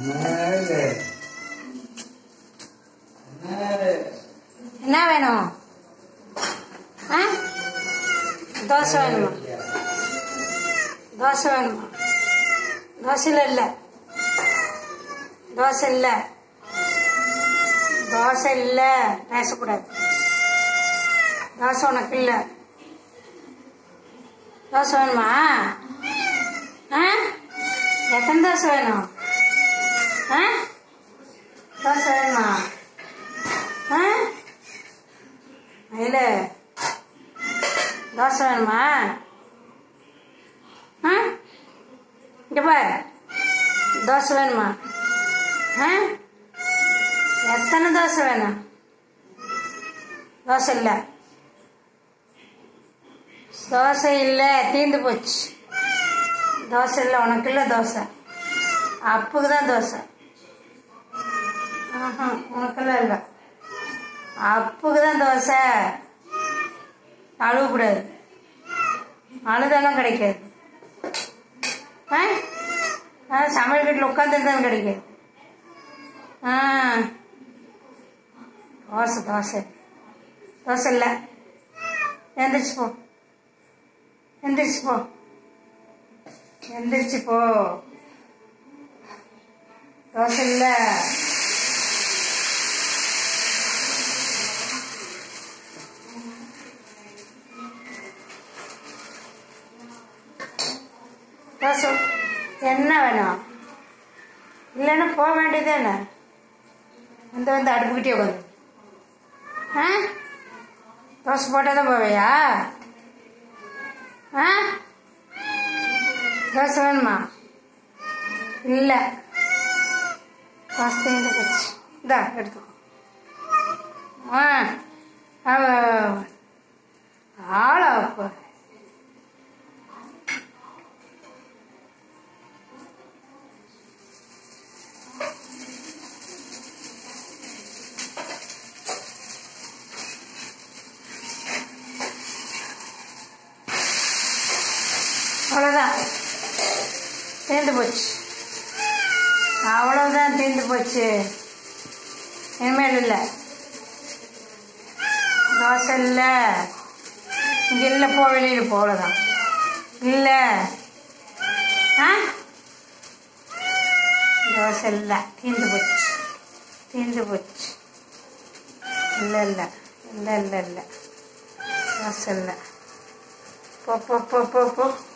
என்னது? என்னது? என்ன வேணும் ஆ தோசை வேணுமா தோசை வேணுமா தோசையில் இல்லை தோசை இல்லை தோசை இல்லை பேசக்கூடாது தோசை உனக்கு இல்லை தோசை வேணுமா ஆ எத்தனை தோசை வேணும் ஆ தோசை வேணுமா ஆ இல்லை தோசை வேணுமா ஆ இங்கே பார் தோசை வேணுமா ஆ எத்தனை தோசை வேணும் தோசை இல்லை தோசை இல்லை தீந்து போச்சு தோசை இல்லை உனக்கு இல்லை தோசை அப்புக்கு தான் தோசை ஆஹா உனக்கெல்லாம் இல்லை அப்புக்கு தான் தோசை அழுவக்கூடாது அழுதாலும் கிடைக்காது ஆ ஆ சமையல் வீட்டில் உட்காந்துட்டு தான் கிடைக்காது ஆ தோசை தோசை தோசை இல்லை எந்திரிச்சு போ எந்திரிச்சு போ எந்திரிச்சு போ தோசை இல்லை தோசை என்ன வேணும் இல்லைன்னா போக வேண்டியதானே வந்து வந்து அடுப்புக்கிட்டே உட்காந்து ஆ தோசை போட்டால் தான் போவையா ஆ தோசை வேணுமா இல்லை தோசை தேங்க போச்சு இந்தா எடுத்துக்கோ ஆ அவ ஆளா அப்போ அவ்வளோதான் தீர்ந்து போச்சு அவ்வளோதான் தீர்ந்து போச்சு இனிமேல் இல்லை தோசை இல்லை இங்கே இல்லை போ வெளியில் போ அவ்வளோதான் இல்லை ஆ தோசை இல்லை தீர்ந்து போச்சு தீர்ந்து போச்சு இல்லை இல்லை இல்லை இல்லை இல்லை தோசை இல்லை போ போ போ போ போ